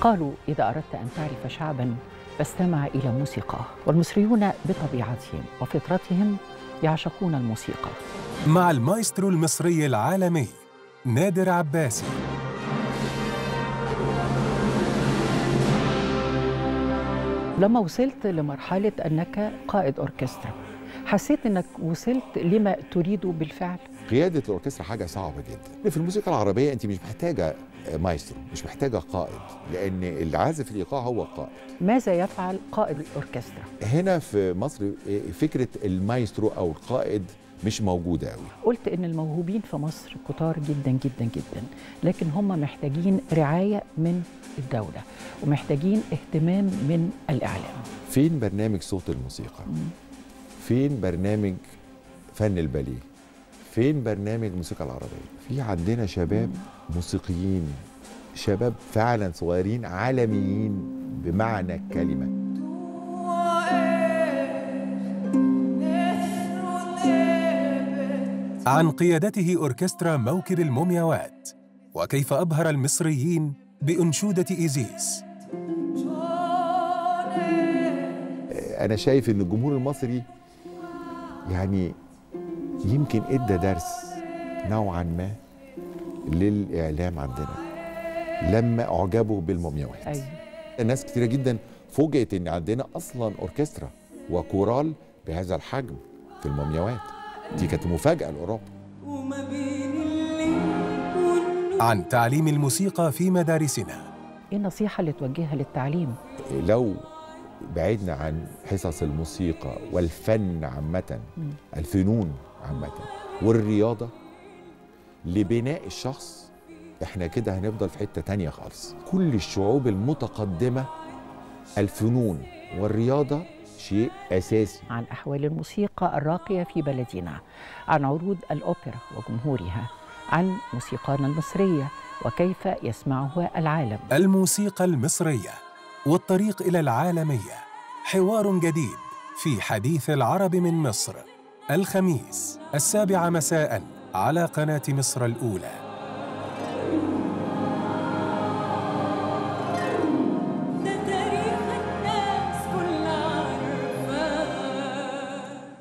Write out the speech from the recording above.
قالوا إذا أردت أن تعرف شعبا فاستمع إلى موسيقاه والمصريون بطبيعتهم وفطرتهم يعشقون الموسيقى مع المايسترو المصري العالمي نادر عباسي لما وصلت لمرحلة أنك قائد أوركسترا حسيت أنك وصلت لما تريده بالفعل قيادة الأوركسترا حاجة صعبة جدا في الموسيقى العربية أنت مش محتاجة مايسترو مش محتاجة قائد لأن العازف الإيقاع هو القائد ماذا يفعل قائد الأوركسترا؟ هنا في مصر فكرة المايسترو أو القائد مش موجودة قوي قلت إن الموهوبين في مصر كتار جدا جدا جدا لكن هم محتاجين رعاية من الدولة ومحتاجين اهتمام من الإعلام فين برنامج صوت الموسيقى؟ فين برنامج فن الباليه؟ فين برنامج الموسيقى العربية؟ في عندنا شباب موسيقيين شباب فعلا صغيرين عالميين بمعنى الكلمة عن قيادته أوركسترا موكب المومياوات وكيف أبهر المصريين بأنشودة إيزيس أنا شايف إن الجمهور المصري يعني يمكن ادى درس نوعا ما للاعلام عندنا لما اعجبوا بالمومياوات أيوة. الناس كتيره جدا فوجئت ان عندنا اصلا اوركسترا وكورال بهذا الحجم في المومياوات دي كانت مفاجاه لاوروبا عن تعليم الموسيقى في مدارسنا إيه النصيحة اللي توجهها للتعليم؟ لو بعدنا عن حصص الموسيقى والفن عامة الفنون عامة والرياضة لبناء الشخص احنا كده هنفضل في حتة تانية خالص كل الشعوب المتقدمة الفنون والرياضة شيء أساسي عن أحوال الموسيقى الراقية في بلدنا عن عروض الأوبرا وجمهورها عن موسيقانا المصرية وكيف يسمعها العالم الموسيقى المصرية والطريق إلى العالمية حوار جديد في حديث العرب من مصر الخميس السابعة مساء على قناة مصر الأولى